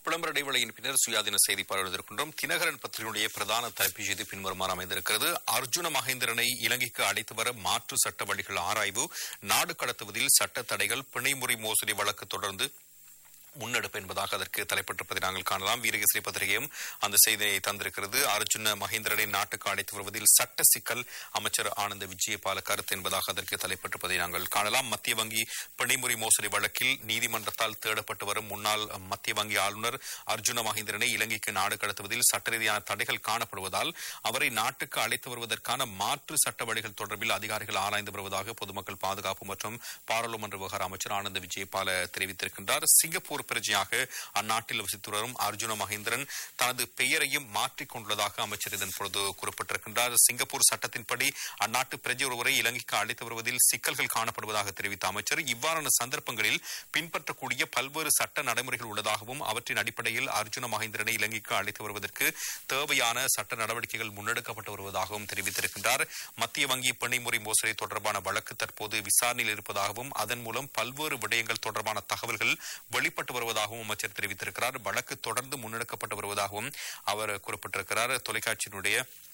விளம்பர இடைவேளையின் பின்னர் சுயாதீன செய்தி பார்வையிடுகின்றோம் தினகரன் பத்திரிகையுடைய பிரதான தலைப்பு செய்தி பின்வருமாறு அமைந்திருக்கிறது அர்ஜுன மகேந்திரனை இலங்கைக்கு அழைத்து வர மாற்று சட்ட வழிகள் ஆராய்வு நாடு கடத்துவதில் சட்ட தடைகள் பிணைமுறை மோசடி வழக்கு தொடர்ந்து முன்னெடுப்பு என்பதாக அதற்கு தலைப்பட்டிருப்பதை நாங்கள் காணலாம் வீரகேசரி பத்திரிகையும் அந்த செய்தியை தந்திருக்கிறது அர்ஜுன மகேந்திரனை நாட்டுக்கு அழைத்து வருவதில் சட்ட சிக்கல் அமைச்சர் ஆனந்த விஜயபால கருத்து என்பதாக அதற்கு தலைப்பட்டிருப்பதை நாங்கள் காணலாம் மத்திய வங்கி பிணைமுறை மோசடி வழக்கில் நீதிமன்றத்தால் தேடப்பட்டு வரும் முன்னாள் மத்திய வங்கி ஆளுநர் அர்ஜுன மகேந்திரனை இலங்கைக்கு நாடு கடத்துவதில் சட்ட ரீதியான தடைகள் காணப்படுவதால் அவரை நாட்டுக்கு அழைத்து வருவதற்கான மாற்று சட்ட வழிகள் தொடர்பில் அதிகாரிகள் ஆராய்ந்து வருவதாக பொதுமக்கள் பாதுகாப்பு மற்றும் பாராளுமன்ற விவகார அமைச்சர் ஆனந்த விஜயபால தெரிவித்திருக்கின்றார் சிங்கப்பூர் பிரஜையாக அந்நாட்டில் வசித்து வரும் அர்ஜுன மகேந்திரன் தனது பெயரையும் மாற்றிக் கொண்டுள்ளதாக அமைச்சர் இதன் பொழுது குறிப்பிட்டிருக்கின்றார் சிங்கப்பூர் சட்டத்தின்படி அந்நாட்டு பிரஜை ஒருவரை இலங்கைக்கு அழைத்து வருவதில் சிக்கல்கள் காணப்படுவதாக தெரிவித்த அமைச்சர் இவ்வாறான சந்தர்ப்பங்களில் பின்பற்றக்கூடிய பல்வேறு சட்ட நடைமுறைகள் உள்ளதாகவும் அவற்றின் அடிப்படையில் அர்ஜுன மகேந்திரனை இலங்கைக்கு அழைத்து வருவதற்கு தேவையான சட்ட நடவடிக்கைகள் முன்னெடுக்கப்பட்டு வருவதாகவும் தெரிவித்திருக்கின்றார் மத்திய வங்கி பிணைமுறை மோசடி தொடர்பான வழக்கு தற்போது விசாரணையில் இருப்பதாகவும் அதன் மூலம் பல்வேறு விடயங்கள் தொடர்பான தகவல்கள் வெளிப்பட்டு வருவதாகவும் அமைச்சர் தெரிவித்திருக்கிறார் வழக்கு தொடர்ந்து முன்னெடுக்கப்பட்டு வருவதாகவும் அவர் குறிப்பிட்டிருக்கிறார் தொலைக்காட்சியினுடைய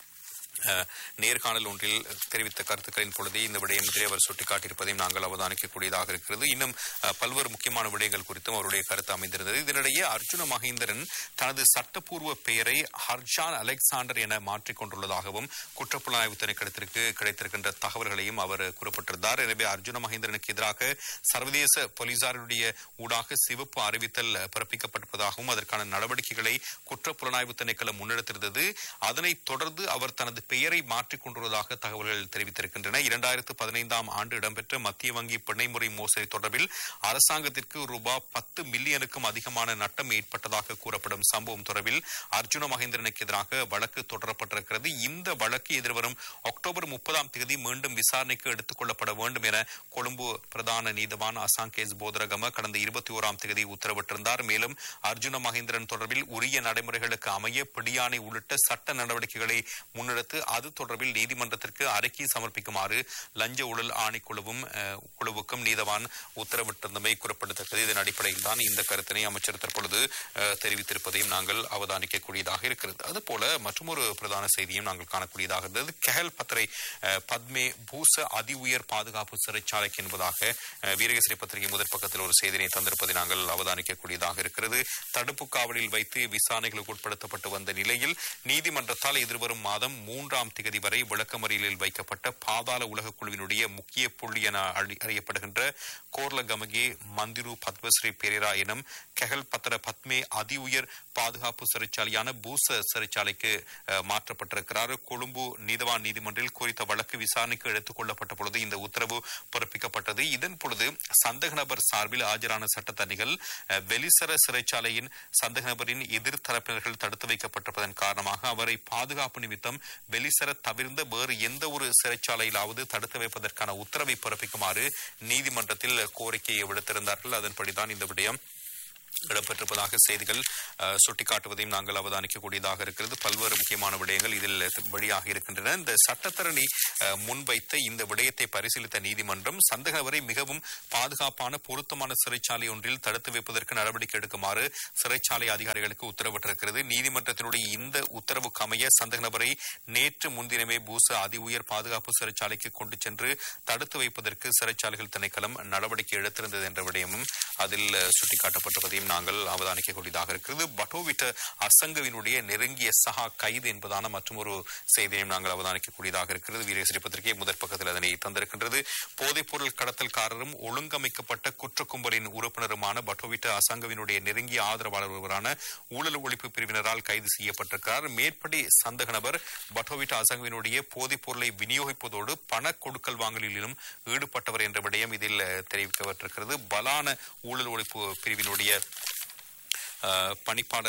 அஹ், நேர்காணல் ஒன்றில் தெரிவித்த கருத்துக்களின் பொழுதே இந்த விடயத்தை அவர் சுட்டிக்காட்டியிருப்பதையும் நாங்கள் அவதானிக்கக்கூடியதாக இருக்கிறது இன்னும் அஹ், பல்வேறு முக்கியமான விடயங்கள் குறித்தும் அவருடைய கருத்து அமைந்திருந்தது இதனிடையே அர்ஜுன மகேந்திரன் தனது சட்டப்பூர்வ பெயரை ஹர்ஷான் அலெக்சாண்டர் என மாற்றிக் கொண்டுள்ளதாகவும் குற்றப்புலனாய்வு திணைக்களத்திற்கு கிடைத்திருக்கின்ற தகவல்களையும் அவர் குறிப்பிட்டிருந்தார் எனவே அர்ஜுன மகேந்திரனுக்கு எதிராக சர்வதேச போலீசாருடைய ஊடாக சிவப்பு அறிவித்தல் பிறப்பிக்கப்பட்டிருப்பதாகவும் அதற்கான நடவடிக்கைகளை குற்றப்புலனாய்வு திணைக்களம் முன்னெடுத்திருந்தது அதனைத் தொடர்ந்து அவர் தனது பெயரை மாற்றிக் கொண்டுள்ளதாக தகவல்கள் தெரிவித்திருக்கின்றன இரண்டாயிரத்து பதினைந்தாம் ஆண்டு இடம்பெற்ற மத்திய வங்கி பிணைமுறை மோசடி தொடர்பில் அரசாங்கத்திற்கு ரூபாய் பத்து மில்லியனுக்கும் அதிகமான நட்டம் ஏற்பட்டதாக கூறப்படும் சம்பவம் தொடர்பில் அர்ஜுன மகேந்திரனுக்கு எதிராக வழக்கு தொடரப்பட்டிருக்கிறது இந்த வழக்கு எதிர்வரும் அக்டோபர் முப்பதாம் தேதி மீண்டும் விசாரணைக்கு எடுத்துக் கொள்ளப்பட வேண்டும் என கொழும்பு பிரதான நீதவான் அசாங்கேஸ் போதரகம கடந்த இருபத்தி ஓராம் தேதி உத்தரவிட்டிருந்தார் மேலும் அர்ஜுன மகேந்திரன் தொடர்பில் உரிய நடைமுறைகளுக்கு அமைய பிடியாணை உள்ளிட்ட சட்ட நடவடிக்கைகளை முன்னெடுத்து அது தொடர்பில் நீதிமன்றத்திற்கு அறிக்கை சமர்ப்பிக்குமாறு லஞ்ச ஊழல் ஆணைக்குழுவும் அஹ், குழுவுக்கும் நீதவான் உத்தரவிட்டிருந்தமை குறிப்பிடத்தக்கது இதன் அடிப்படையில் தான் இந்த கருத்தினை அமைச்சர் தற்பொழுது அஹ், தெரிவித்திருப்பதையும் நாங்கள் அவதானிக்கக்கூடியதாக இருக்கிறது அதுபோல மற்றொரு பிரதான செய்தியும் நாங்கள் காணக்கூடியதாக இருந்தது கெஹல் பத்திரை அஹ், பத்மே பூச அதி உயர் பாதுகாப்பு சிறைச்சாலைக்கு என்பதாக அஹ், வீரகேசரி பத்திரிகை முதற் பக்கத்தில் ஒரு செய்தியை தந்திருப்பதை நாங்கள் அவதானிக்கக்கூடியதாக இருக்கிறது தடுப்பு காவலில் வைத்து விசாரணைகளுக்கு உட்படுத்தப்பட்டு வந்த நிலையில் நீதிமன்றத்தால் எதிர்வரும் மாதம் மூன்றாம் திகதி வரை விளக்கமறியலில் வைக்கப்பட்ட பாதாள உலகக் குழுவினுடைய முக்கிய புள்ளி என அறி- அறியப்படுகின்ற கோர்லகமகே மந்திரு பத்மஸ்ரீ பெரேரா எனும் கெஹல் பத்திர பத்மே அதி உயர் பாதுகாப்பு சிறைச்சாலையான பூச சிறைச்சாலைக்கு அஹ், மாற்றப்பட்டிருக்கிறார் கொழும்பு நீதவான் நீதிமன்றில் குறித்த வழக்கு விசாரணைக்கு எடுத்துக் கொள்ளப்பட்ட பொழுது இந்த உத்தரவு பிறப்பிக்கப்பட்டது இதன் பொழுது சந்தக நபர் சார்பில் ஆஜரான சட்டத்தணிகள் அஹ், வெலிசர சிறைச்சாலையின் சந்தக நபரின் எதிர்த்தரப்பினர்கள் தடுத்து வைக்கப்பட்டிருப்பதன் காரணமாக அவரை பாதுகாப்பு நிமித்தம் வெலிசர தவிர்ந்த வேறு எந்த ஒரு சிறைச்சாலையிலாவது தடுத்து வைப்பதற்கான உத்தரவை பிறப்பிக்குமாறு நீதிமன்றத்தில் கோரிக்கையை விடுத்திருந்தார்கள் அதன்படிதான் இந்த விடயம் இடம்பெற்றிருப்பதாக செய்திகள் அஹ், சுட்டிக்காட்டுவதையும் நாங்கள் அவதானிக்கக்கூடியதாக இருக்கிறது பல்வேறு முக்கியமான விடயங்கள் இதில் வெளியாக இருக்கின்றன இந்த சட்டத்தரணி அஹ், முன்வைத்த இந்த விடயத்தை பரிசீலித்த நீதிமன்றம் சந்தகவரை மிகவும் பாதுகாப்பான பொருத்தமான சிறைச்சாலை ஒன்றில் தடுத்து வைப்பதற்கு நடவடிக்கை எடுக்குமாறு சிறைச்சாலை அதிகாரிகளுக்கு உத்தரவிட்டிருக்கிறது நீதிமன்றத்தினுடைய இந்த உத்தரவுக்கு அமைய சந்தக நபரை நேற்று முன்தினமே பூச அதி உயர் பாதுகாப்பு சிறைச்சாலைக்கு கொண்டு சென்று தடுத்து வைப்பதற்கு சிறைச்சாலைகள் திணைக்களம் நடவடிக்கை எடுத்திருந்தது என்ற விடயமும் அதில் அஹ், சுட்டிக்காட்டப்பட்டிருப்பதையும் நாங்கள் அவதானிக்கக்கூடியதாக இருக்கிறது பட்டோவிட்ட அசங்கவினுடைய நெருங்கிய சகா கைது என்பதான மற்றொரு செய்தியையும் நாங்கள் அவதானிக்கக்கூடியதாக இருக்கிறது வீரேசரி பத்திரிகை முதற் பக்கத்தில் அதனை தந்திருக்கின்றது போதைப்பொருள் கடத்தல்காரரும் ஒழுங்கமைக்கப்பட்ட குற்ற கும்பலின் உறுப்பினருமான பட்டோவிட்ட அசங்கவினுடைய நெருங்கிய ஆதரவாளர் ஒருவரான ஊழல் ஒழிப்பு பிரிவினரால் கைது செய்யப்பட்டிருக்கிறார் மேற்படி சந்தக நபர் பட்டோவிட்ட அசங்கவினுடைய போதைப் பொருளை விநியோகிப்பதோடு பண கொடுக்கல் வாங்கலிலும் ஈடுபட்டவர் என்ற விடயம் இதில் அஹ், தெரிவிக்கப்பட்டிருக்கிறது பலான ஊழல் ஒழிப்பு பிரிவினுடைய அஹ், பணிப்பாளர்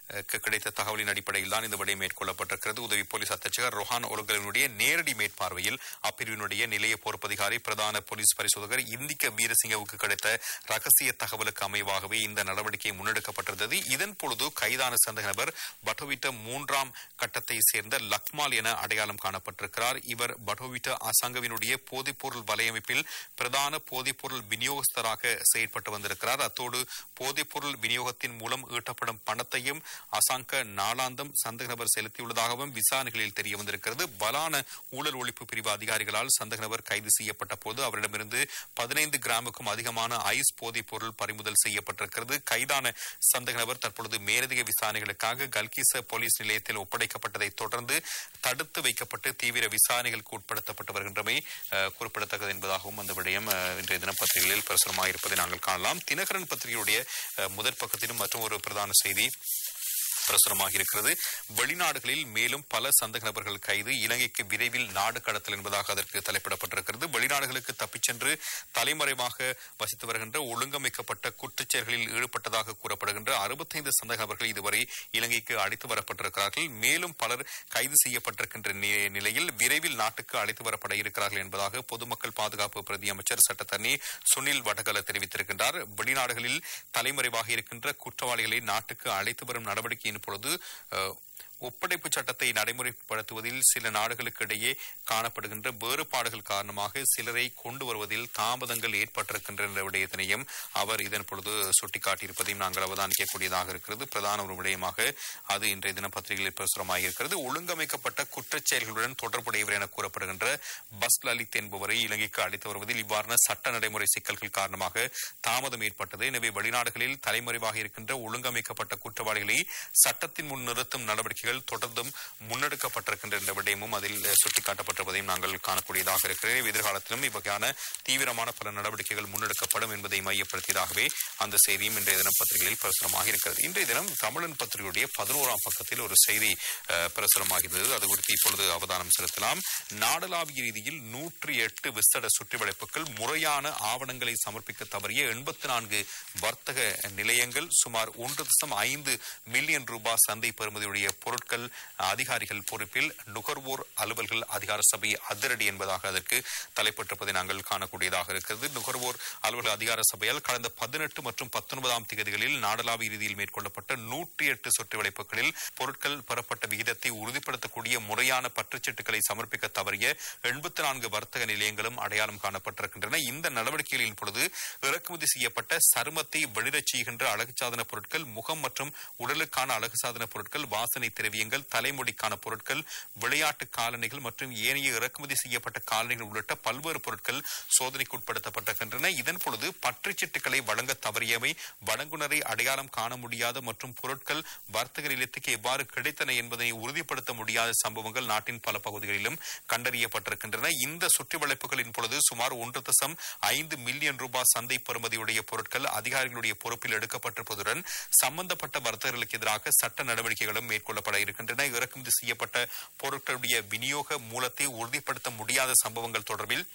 கிடைத்த தகவலின் அடிப்படையில் தான் இந்த விடயம் மேற்கொள்ளப்பட்டிருக்கிறது உதவி போலீஸ் அத்தச்சகர் ரொஹான் ஒருகலினுடைய நேரடி மேற்பார்வையில் அப்பிரிவினுடைய நிலைய பொறுப்பதிகாரி பிரதான போலீஸ் பரிசோதகர் இந்திக்க வீரசிங்கவுக்கு கிடைத்த ரகசிய தகவலுக்கு அமைவாகவே இந்த நடவடிக்கை முன்னெடுக்கப்பட்டிருந்தது இதன் பொழுது கைதான சந்தேக நபர் பட்டோவிட்ட மூன்றாம் கட்டத்தை சேர்ந்த லக்மால் என அடையாளம் காணப்பட்டிருக்கிறார் இவர் பட்டோவிட்ட அசங்கவினுடைய போதைப்பொருள் வலையமைப்பில் பிரதான போதைப்பொருள் விநியோகஸ்தராக செயற்பட்டு வந்திருக்கிறார் அத்தோடு போதைப்பொருள் விநியோகத்தின் மூலம் ஈட்டப்படும் பணத்தையும் அசாங்க நாளாந்தம் சந்தேக நபர் செலுத்தியுள்ளதாகவும் விசாரணைகளில் தெரிய வந்திருக்கிறது பலான ஊழல் ஒழிப்பு பிரிவு அதிகாரிகளால் சந்தேக நபர் கைது செய்யப்பட்ட போது அவரிடமிருந்து பதினைந்து கிராமுக்கும் அதிகமான ஐஸ் போதைப் பொருள் பறிமுதல் செய்யப்பட்டிருக்கிறது கைதான சந்தேக நபர் தற்பொழுது மேலதிக விசாரணைகளுக்காக கல்கிச போலீஸ் நிலையத்தில் ஒப்படைக்கப்பட்டதை தொடர்ந்து தடுத்து வைக்கப்பட்டு தீவிர விசாரணைகளுக்கு உட்படுத்தப்பட்டு வருகின்றமை அஹ், குறிப்பிடத்தக்கது என்பதாகவும் அந்த விடயம் அஹ், இன்றைய தின பத்திரிகைகளில் பிரசுரமாக இருப்பதை நாங்கள் காணலாம் தினகரன் பத்திரிகையுடைய அஹ், முதற் பக்கத்திலும் மற்றும் ஒரு பிரதான செய்தி பிரசுரமாக இருக்கிறது வெளிநாடுகளில் மேலும் பல சந்தக நபர்கள் கைது இலங்கைக்கு விரைவில் நாடு கடத்தல் என்பதாக அதற்கு தலைப்பிடப்பட்டிருக்கிறது வெளிநாடுகளுக்கு தப்பிச் சென்று தலைமறைவாக வசித்து வருகின்ற ஒழுங்கமைக்கப்பட்ட குற்றச் செயல்களில் ஈடுபட்டதாக கூறப்படுகின்ற அறுபத்தைந்து சந்தக நபர்கள் இதுவரை இலங்கைக்கு அழைத்து வரப்பட்டிருக்கிறார்கள் மேலும் பலர் கைது செய்யப்பட்டிருக்கின்ற நி- நிலையில் விரைவில் நாட்டுக்கு அழைத்து வரப்பட இருக்கிறார்கள் என்பதாக பொதுமக்கள் பாதுகாப்பு பிரதி அமைச்சர் சட்டத்தரணி சுனில் வடகல தெரிவித்திருக்கின்றார் வெளிநாடுகளில் தலைமறைவாக இருக்கின்ற குற்றவாளிகளை நாட்டுக்கு அழைத்து வரும் நடவடிக்கையின் பொழுது அஹ், ஒப்படைப்பு சட்டத்தை நடைமுறைப்படுத்துவதில் சில நாடுகளுக்கு இடையே காணப்படுகின்ற வேறுபாடுகள் காரணமாக சிலரை கொண்டு வருவதில் தாமதங்கள் ஏற்பட்டிருக்கின்ற என்ற விடயத்தினையும் அவர் இதன் பொழுது சுட்டிக்காட்டியிருப்பதையும் நாங்கள் அவதானிக்கக்கூடியதாக இருக்கிறது பிரதான ஒரு விடயமாக அது இன்றைய தின பத்திரிகையில் பிரசுரமாக இருக்கிறது ஒழுங்கமைக்கப்பட்ட குற்றச் செயல்களுடன் தொடர்புடையவர் என கூறப்படுகின்ற பஸ் லலித் என்பவரை இலங்கைக்கு அழைத்து வருவதில் இவ்வாறான சட்ட நடைமுறை சிக்கல்கள் காரணமாக தாமதம் ஏற்பட்டது எனவே வெளிநாடுகளில் தலைமறைவாக இருக்கின்ற ஒழுங்கமைக்கப்பட்ட குற்றவாளிகளை சட்டத்தின் முன் நிறுத்தும் நடவடிக்கைகள் தொடர்ந்தும் முன்னெடுக்கப்பட்டிருக்கின்ற என்ற விடயமும் அதில் சுட்டிக்காட்டப்பட்டிருப்பதையும் நாங்கள் காணக்கூடியதாக இருக்கிறது எதிர்காலத்திலும் இவ்வகையான தீவிரமான பல நடவடிக்கைகள் முன்னெடுக்கப்படும் என்பதை மையப்படுத்தியதாகவே அந்த செய்தியும் இன்றைய தினம் பத்திரிகையில் பிரசுரமாக இருக்கிறது இன்றைய தினம் தமிழன் பத்திரிகையுடைய பதினோராம் பக்கத்தில் ஒரு செய்தி அஹ், பிரசுரமாகிறது அது குறித்து இப்பொழுது அவதானம் செலுத்தலாம் நாடளாவிய ரீதியில் நூற்றி எட்டு விசேட சுற்றிவளைப்புகள் முறையான ஆவணங்களை சமர்ப்பிக்க தவறிய எண்பத்தி நான்கு வர்த்தக நிலையங்கள் சுமார் ஒன்று தசம் ஐந்து மில்லியன் ரூபாய் சந்தை பெறுமதியுடைய பொருட்கள் அதிகாரிகள் பொறுப்பில் நுகர்வோர் அலுவல்கள் அதிகார சபை அதிரடி என்பதாக அதற்கு தலைப்பட்டிருப்பதை நாங்கள் காணக்கூடியதாக இருக்கிறது நுகர்வோர் அலுவலக அதிகார சபையால் கடந்த பதினெட்டு மற்றும் பத்தொன்பதாம் தேதிகளில் நாடளாவிய ரீதியில் மேற்கொள்ளப்பட்ட நூற்றி எட்டு சொட்டுவளைப்புகளில் பொருட்கள் பெறப்பட்ட விகிதத்தை உறுதிப்படுத்தக்கூடிய முறையான பற்றுச்சீட்டுகளை சமர்ப்பிக்க தவறிய எண்பத்தி நான்கு வர்த்தக நிலையங்களும் அடையாளம் காணப்பட்டிருக்கின்றன இந்த நடவடிக்கைகளின் பொழுது இறக்குமதி செய்யப்பட்ட சருமத்தை வெளிரச் செய்கின்ற அழகு சாதன பொருட்கள் முகம் மற்றும் உடலுக்கான அழகு சாதன பொருட்கள் வாசனை திரவியங்கள் தலைமுடிக்கான பொருட்கள் விளையாட்டு காலணிகள் மற்றும் ஏனைய இறக்குமதி செய்யப்பட்ட காலணிகள் உள்ளிட்ட பல்வேறு பொருட்கள் சோதனைக்கு உட்படுத்தப்பட்டிருக்கின்றன இதன் பொழுது பற்றுச்சீட்டுகளை வழங்க தவறியவை வழங்குனரை அடையாளம் காண முடியாத மற்றும் பொருட்கள் வர்த்தக நிலையத்துக்கு எவ்வாறு கிடைத்தன என்பதை உறுதிப்படுத்த முடியாத சம்பவங்கள் நாட்டின் பல பகுதிகளிலும் கண்டறியப்பட்டிருக்கின்றன இந்த சுற்றி வளைப்புகளின் பொழுது சுமார் ஒன்று தசம் ஐந்து மில்லியன் ரூபாய் சந்தை பெறுமதியுடைய பொருட்கள் அதிகாரிகளுடைய பொறுப்பில் எடுக்கப்பட்டிருப்பதுடன் சம்பந்தப்பட்ட வர்த்தகர்களுக்கு எதிராக சட்ட நடவடிக்கைகளும் மேற்கொள்ளப்பட இருக்கின்றன இறக்குமதி செய்யப்பட்ட பொருட்களுடைய விநியோக மூலத்தை உறுதிப்படுத்த முடியாத சம்பவங்கள் தொடர்பில்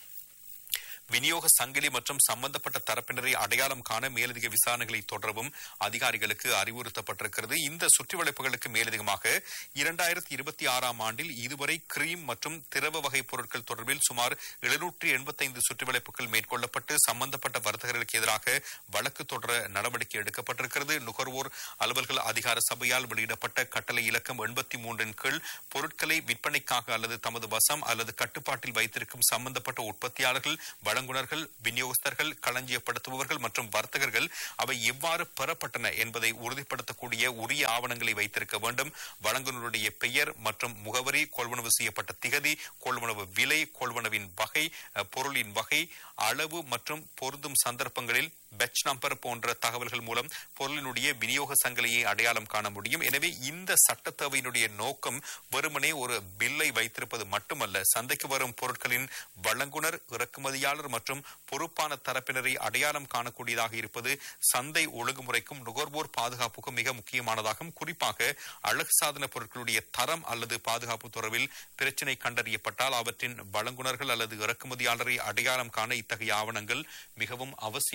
விநியோக சங்கிலி மற்றும் சம்பந்தப்பட்ட தரப்பினரை அடையாளம் காண மேலதிக விசாரணைகளை தொடரவும் அதிகாரிகளுக்கு அறிவுறுத்தப்பட்டிருக்கிறது இந்த சுற்றிவளைப்புகளுக்கு மேலதிகமாக இரண்டாயிரத்தி இருபத்தி ஆறாம் ஆண்டில் இதுவரை கிரீம் மற்றும் திரவ வகை பொருட்கள் தொடர்பில் சுமார் எழுநூற்றி எண்பத்தைந்து சுற்றிவளைப்புகள் மேற்கொள்ளப்பட்டு சம்பந்தப்பட்ட வர்த்தகர்களுக்கு எதிராக வழக்கு தொடர நடவடிக்கை எடுக்கப்பட்டிருக்கிறது நுகர்வோர் அலுவல்கள் அதிகார சபையால் வெளியிடப்பட்ட கட்டளை இலக்கம் எண்பத்தி மூன்றின் கீழ் பொருட்களை விற்பனைக்காக அல்லது தமது வசம் அல்லது கட்டுப்பாட்டில் வைத்திருக்கும் சம்பந்தப்பட்ட உற்பத்தியாளர்கள் வழங்குனர்கள் விநியோகஸ்தர்கள் களஞ்சியப்படுத்துபவர்கள் மற்றும் வர்த்தகர்கள் அவை எவ்வாறு பெறப்பட்டன என்பதை உறுதிப்படுத்தக்கூடிய உரிய ஆவணங்களை வைத்திருக்க வேண்டும் வழங்குனருடைய பெயர் மற்றும் முகவரி கொள்வனவு செய்யப்பட்ட திகதி கொள்வனவு விலை கொள்வனவின் வகை அஹ், பொருளின் வகை அளவு மற்றும் பொருந்தும் சந்தர்ப்பங்களில் பெச் நம்பர் போன்ற தகவல்கள் மூலம் பொருளினுடைய விநியோக சங்கிலியை அடையாளம் காண முடியும் எனவே இந்த சட்ட தேவையினுடைய நோக்கம் வெறுமனே ஒரு பில்லை வைத்திருப்பது மட்டுமல்ல சந்தைக்கு வரும் பொருட்களின் வழங்குனர் இறக்குமதியாளர் மற்றும் பொறுப்பான தரப்பினரை அடையாளம் காணக்கூடியதாக இருப்பது சந்தை ஒழுங்குமுறைக்கும் நுகர்வோர் பாதுகாப்புக்கும் மிக முக்கியமானதாகும் குறிப்பாக அழகு சாதன பொருட்களுடைய தரம் அல்லது பாதுகாப்பு தொடர்பில் பிரச்சினை கண்டறியப்பட்டால் அவற்றின் வழங்குனர்கள் அல்லது இறக்குமதியாளரை அடையாளம் காண இத்தகைய ஆவணங்கள் மிகவும் அவசியமாகின்றன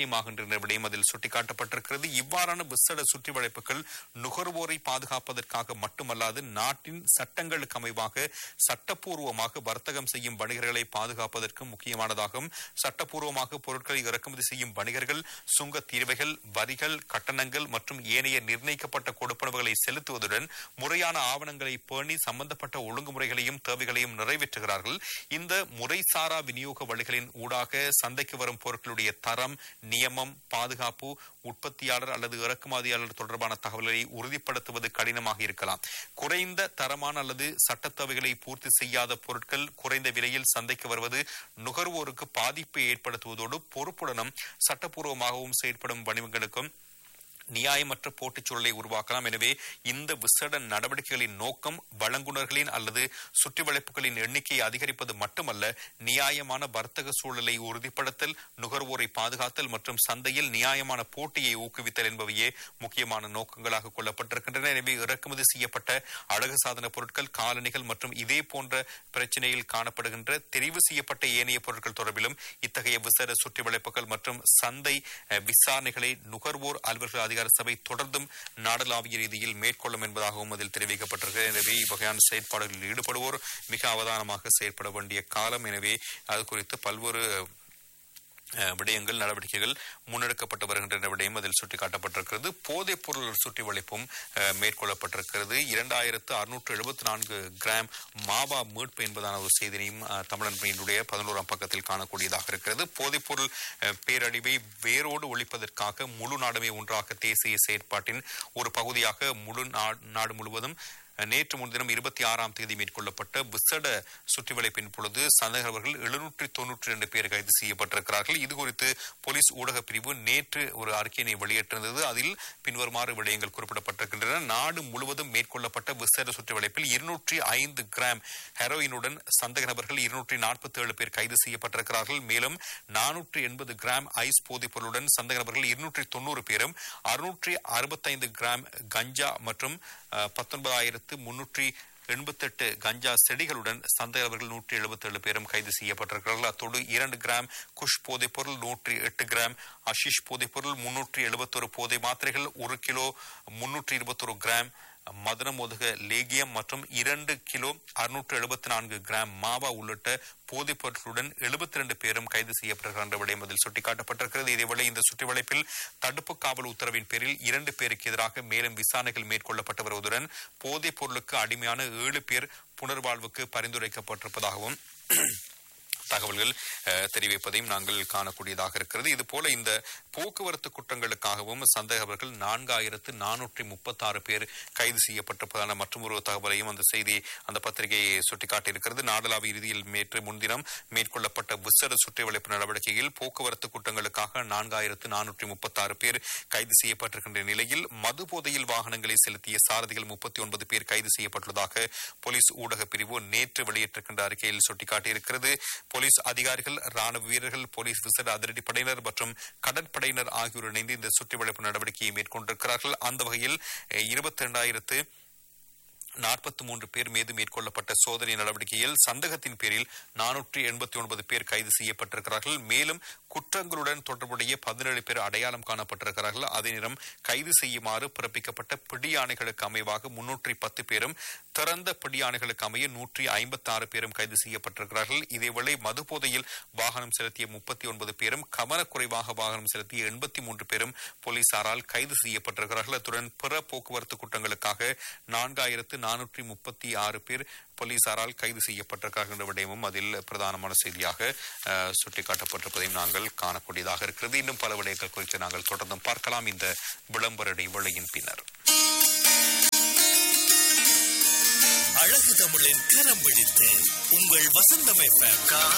என்கின்ற விடயம் அதில் சுட்டிக்காட்டப்பட்டிருக்கிறது இவ்வாறான விசேட சுற்றி வளைப்புகள் நுகர்வோரை பாதுகாப்பதற்காக மட்டுமல்லாது நாட்டின் சட்டங்களுக்கு அமைவாக சட்டப்பூர்வமாக வர்த்தகம் செய்யும் வணிகர்களை பாதுகாப்பதற்கு முக்கியமானதாகும் சட்டப்பூர்வமாக பொருட்களை இறக்குமதி செய்யும் வணிகர்கள் சுங்க தீர்வைகள் வரிகள் கட்டணங்கள் மற்றும் ஏனைய நிர்ணயிக்கப்பட்ட கொடுப்பனவுகளை செலுத்துவதுடன் முறையான ஆவணங்களை பேணி சம்பந்தப்பட்ட ஒழுங்குமுறைகளையும் தேவைகளையும் நிறைவேற்றுகிறார்கள் இந்த முறைசாரா விநியோக வழிகளின் ஊடாக சந்தைக்கு வரும் பொருட்களுடைய தரம் நியமம் பாதுகாப்பு உற்பத்தியாளர் அல்லது இறக்குமதியாளர் தொடர்பான தகவல்களை உறுதிப்படுத்துவது கடினமாக இருக்கலாம் குறைந்த தரமான அல்லது சட்ட தேவைகளை பூர்த்தி செய்யாத பொருட்கள் குறைந்த விலையில் சந்தைக்கு வருவது நுகர்வோருக்கு பாதிப்பை ஏற்படுத்துவதோடு பொறுப்புடனும் சட்டப்பூர்வமாகவும் செயற்படும் வணிகங்களுக்கும் நியாயமற்ற போட்டிச் சூழலை உருவாக்கலாம் எனவே இந்த விசேட நடவடிக்கைகளின் நோக்கம் வழங்குனர்களின் அல்லது சுற்றிவளைப்புகளின் எண்ணிக்கையை அதிகரிப்பது மட்டுமல்ல நியாயமான வர்த்தக சூழலை உறுதிப்படுத்தல் நுகர்வோரை பாதுகாத்தல் மற்றும் சந்தையில் நியாயமான போட்டியை ஊக்குவித்தல் என்பவையே முக்கியமான நோக்கங்களாக கொள்ளப்பட்டிருக்கின்றன எனவே இறக்குமதி செய்யப்பட்ட அழகு சாதன பொருட்கள் காலணிகள் மற்றும் இதே போன்ற பிரச்சனையில் காணப்படுகின்ற தெரிவு செய்யப்பட்ட ஏனைய பொருட்கள் தொடர்பிலும் இத்தகைய விசேட சுற்றிவளைப்புகள் மற்றும் சந்தை அஹ், விசாரணைகளை நுகர்வோர் அலுவலர்கள் அதிகார சபை தொடர்ந்தும் நாடளாவிய ரீதியில் மேற்கொள்ளும் என்பதாகவும் அதில் தெரிவிக்கப்பட்டிருக்கிறது எனவே இவ்வகையான செயற்பாடுகளில் ஈடுபடுவோர் மிக அவதானமாக செயற்பட வேண்டிய காலம் எனவே அது குறித்து பல்வேறு அஹ், விடயங்கள் நடவடிக்கைகள் முன்னெடுக்கப்பட்டு வருகின்றன விடயம் அதில் சுட்டிக்காட்டப்பட்டிருக்கிறது போதைப் பொருள் சுற்றி வளைப்பும் அஹ், மேற்கொள்ளப்பட்டிருக்கிறது இரண்டாயிரத்து அறுநூற்று எழுபத்தி நான்கு கிராம் மாவா மீட்பு என்பதான ஒரு செய்தியையும் அஹ், தமிழன் பணியினுடைய பதினோராம் பக்கத்தில் காணக்கூடியதாக இருக்கிறது போதைப் பொருள் அஹ், பேரழிவை வேரோடு ஒழிப்பதற்காக முழு நாடுமே ஒன்றாக தேசிய செயற்பாட்டின் ஒரு பகுதியாக முழு நா- நாடு முழுவதும் நேற்று முன்தினம் இருபத்தி ஆறாம் தேதி மேற்கொள்ளப்பட்ட விசட சுற்றிவளைப்பின் பொழுது சந்தேகவர்கள் எழுநூற்றி தொன்னூற்றி இரண்டு பேர் கைது செய்யப்பட்டிருக்கிறார்கள் இது குறித்து போலீஸ் ஊடக பிரிவு நேற்று ஒரு அறிக்கையினை வெளியிட்டிருந்தது அதில் பின்வருமாறு விடயங்கள் குறிப்பிடப்பட்டிருக்கின்றன நாடு முழுவதும் மேற்கொள்ளப்பட்ட விசேட சுற்றிவளைப்பில் இருநூற்றி ஐந்து கிராம் ஹெரோயினுடன் சந்தேக நபர்கள் இருநூற்றி நாற்பத்தி ஏழு பேர் கைது செய்யப்பட்டிருக்கிறார்கள் மேலும் நானூற்றி எண்பது கிராம் ஐஸ் போதைப் பொருளுடன் சந்தேக நபர்கள் இருநூற்றி தொண்ணூறு பேரும் அறுநூற்றி அறுபத்தைந்து கிராம் கஞ்சா மற்றும் பத்தொன்பதாயிரத்து முன்னூற்றி எண்பத்தெட்டு கஞ்சா செடிகளுடன் சந்தேகவர்கள் நூற்றி எழுபத்தேழு பேரும் கைது செய்யப்பட்டிருக்கிறார்கள் அத்தோடு இரண்டு கிராம் குஷ் போதைப் பொருள் நூற்றி எட்டு கிராம் அஷிஷ் போதைப் பொருள் முன்னூற்றி எழுபத்தொரு போதை மாத்திரைகள் ஒரு கிலோ முன்னூற்றி இருபத்தொரு கிராம் மதன மோதக லேகியம் மற்றும் இரண்டு கிலோ அறுநூற்று எழுபத்தி நான்கு கிராம் மாவா உள்ளிட்ட போதைப் பொருட்களுடன் எழுபத்தி ரெண்டு பேரும் கைது செய்யப்படுகின்ற விடயம் அதில் சுட்டிக்காட்டப்பட்டிருக்கிறது இதேவேளை இந்த சுற்றிவளைப்பில் தடுப்பு காவல் உத்தரவின் பேரில் இரண்டு பேருக்கு எதிராக மேலும் விசாரணைகள் மேற்கொள்ளப்பட்டு வருவதுடன் போதைப் பொருளுக்கு அடிமையான ஏழு பேர் புனர்வாழ்வுக்கு பரிந்துரைக்கப்பட்டிருப்பதாகவும் தகவல்கள் அஹ், தெரிவிப்பதையும் நாங்கள் காணக்கூடியதாக இருக்கிறது இதுபோல இந்த போக்குவரத்து குற்றங்களுக்காகவும் சந்தேகவர்கள் நான்காயிரத்து நானூற்றி முப்பத்தாறு பேர் கைது செய்யப்பட்டிருப்பதான மற்றும் ஒரு தகவலையும் அந்த செய்தி அந்த பத்திரிகை சுட்டிக்காட்டியிருக்கிறது நாடளாவிய இறுதியில் நேற்று முன்தினம் மேற்கொள்ளப்பட்ட விசேட சுற்றிவளைப்பு நடவடிக்கையில் போக்குவரத்து குற்றங்களுக்காக நான்காயிரத்து நானூற்றி முப்பத்தாறு பேர் கைது செய்யப்பட்டிருக்கின்ற நிலையில் மது போதையில் வாகனங்களை செலுத்திய சாரதிகள் முப்பத்தி ஒன்பது பேர் கைது செய்யப்பட்டுள்ளதாக போலீஸ் ஊடக பிரிவு நேற்று வெளியிட்டிருக்கின்ற அறிக்கையில் சுட்டிக்காட்டியிருக்கிறது போலீஸ் அதிகாரிகள் ராணுவ வீரர்கள் போலீஸ் விசேட அதிரடிப்படையினர் மற்றும் கடற்படையினர் ஆகியோர் இணைந்து இந்த சுற்றிவளைப்பு நடவடிக்கையை மேற்கொண்டிருக்கிறார்கள் அந்த வகையில் இருபத்தி இரண்டாயிரத்து நாற்பத்தி மூன்று பேர் மீது மேற்கொள்ளப்பட்ட சோதனை நடவடிக்கையில் சந்தேகத்தின் பேரில் நானூற்றி எண்பத்தி ஒன்பது பேர் கைது செய்யப்பட்டிருக்கிறார்கள் மேலும் குற்றங்களுடன் தொடர்புடைய பதினேழு பேர் அடையாளம் காணப்பட்டிருக்கிறார்கள் அதே நேரம் கைது செய்யுமாறு பிறப்பிக்கப்பட்ட பிடியாணைகளுக்கு அமைவாக முன்னூற்றி பத்து பேரும் திறந்த பிடியாணைகளுக்கு அமைய நூற்றி ஐம்பத்தி ஆறு பேரும் கைது செய்யப்பட்டிருக்கிறார்கள் இதேவேளை மது போதையில் வாகனம் செலுத்திய முப்பத்தி ஒன்பது பேரும் கவனக்குறைவாக வாகனம் செலுத்திய எண்பத்தி மூன்று பேரும் போலீசாரால் கைது செய்யப்பட்டிருக்கிறார்கள் அத்துடன் பிற போக்குவரத்து குற்றங்களுக்காக நான்காயிரத்து நானூற்றி முப்பத்தி ஆறு பேர் போலீசாரால் கைது செய்யப்பட்டிருக்கிறார்கள் என்ற விடயமும் அதில் பிரதானமான செய்தியாக அஹ், சுட்டிக்காட்டப்பட்டிருப்பதையும் நாங்கள் காணக்கூடியதாக இருக்கிறது இன்னும் பல விடயங்கள் குறித்து நாங்கள் தொடர்ந்தும் பார்க்கலாம் இந்த விளம்பர இடைவேளையின் பின்னர் அழகு தமிழின் கரம் பிடித்து உங்கள் வசந்தம் FM.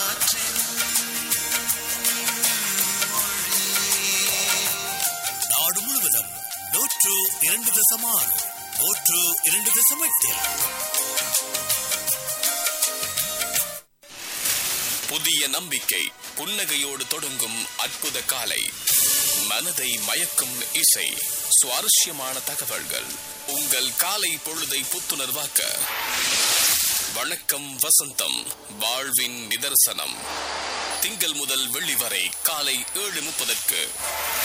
நாடு முழுவதும் நூற்று இரண்டு தசம் ஆறு நூற்று இரண்டு தசம் எட்டில் புதிய நம்பிக்கை புன்னகையோடு தொடங்கும் அற்புத காலை மனதை மயக்கும் இசை சுவாரஸ்யமான தகவல்கள் உங்கள் காலை பொழுதை புத்துணர்வாக்க வணக்கம் வசந்தம் வாழ்வின் நிதர்சனம் திங்கள் முதல் வெள்ளி வரை காலை ஏழு முப்பதற்கு